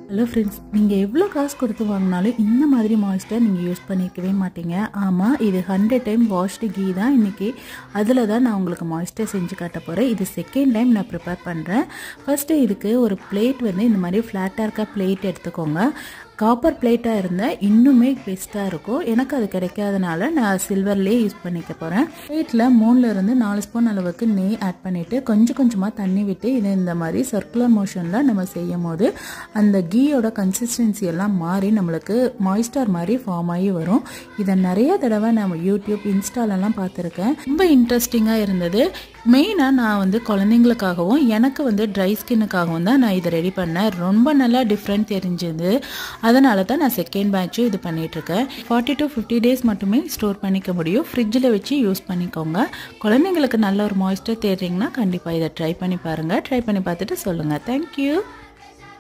hello friends நீங்கள் எவ்வளோ காசு கொடுத்து வாங்கினாலும் இந்த மாதிரி மாய்ஸ்டர் நீங்கள் யூஸ் பண்ணியிருக்கவே மாட்டீங்க ஆமாம் இது ஹண்ட்ரட் டைம் வாஷ்டு கீ தான் இன்றைக்கி அதில் தான் நான் உங்களுக்கு மாய்ஸ்டர் செஞ்சு காட்ட போகிறேன் இது செகண்ட் டைம் நான் ப்ரிப்பேர் பண்ணுறேன் ஃபஸ்ட்டு இதுக்கு ஒரு பிளேட் வந்து இந்த மாதிரி ஃப்ளாட்டாக இருக்க பிளேட் எடுத்துக்கோங்க காப்பர் பிளேட்டாக இருந்தால் இன்னுமே பெஸ்ட்டாக இருக்கும் எனக்கு அது கிடைக்காதனால நான் சில்வர்லேயே யூஸ் பண்ணிக்க போகிறேன் பிளேட்டில் மூணுல இருந்து நாலு ஸ்பூன் அளவுக்கு நெய் ஆட் பண்ணிவிட்டு கொஞ்சம் கொஞ்சமாக தண்ணி விட்டு இது இந்த மாதிரி சர்க்குலர் மோஷனில் நம்ம செய்யும் போது அந்த கீயோட கன்சிஸ்டன்சி எல்லாம் மாறி நம்மளுக்கு மாய்ஸ்டர் மாதிரி ஃபார்ம் ஆகி வரும் இதை நிறைய தடவை நம்ம யூடியூப் இன்ஸ்டாலெல்லாம் பார்த்துருக்கேன் ரொம்ப இன்ட்ரெஸ்டிங்காக இருந்தது மெயினாக நான் வந்து குழந்தைங்களுக்காகவும் எனக்கு வந்து ட்ரை ஸ்கின்னுக்காகவும் தான் நான் இதை ரெடி பண்ணேன் ரொம்ப நல்லா டிஃப்ரெண்ட் தெரிஞ்சது அதனால தான் நான் செகண்ட் பேட்சும் இது பண்ணிகிட்ருக்கேன் ஃபார்ட்டி டு ஃபிஃப்டி டேஸ் மட்டுமே ஸ்டோர் பண்ணிக்க முடியும் ஃப்ரிட்ஜில் வச்சு யூஸ் பண்ணிக்கோங்க குழந்தைங்களுக்கு நல்ல ஒரு மாய்ஸ்டர் தேடுறீங்கன்னா கண்டிப்பாக இதை ட்ரை பண்ணி பாருங்கள் ட்ரை பண்ணி பார்த்துட்டு சொல்லுங்கள் தேங்க்யூ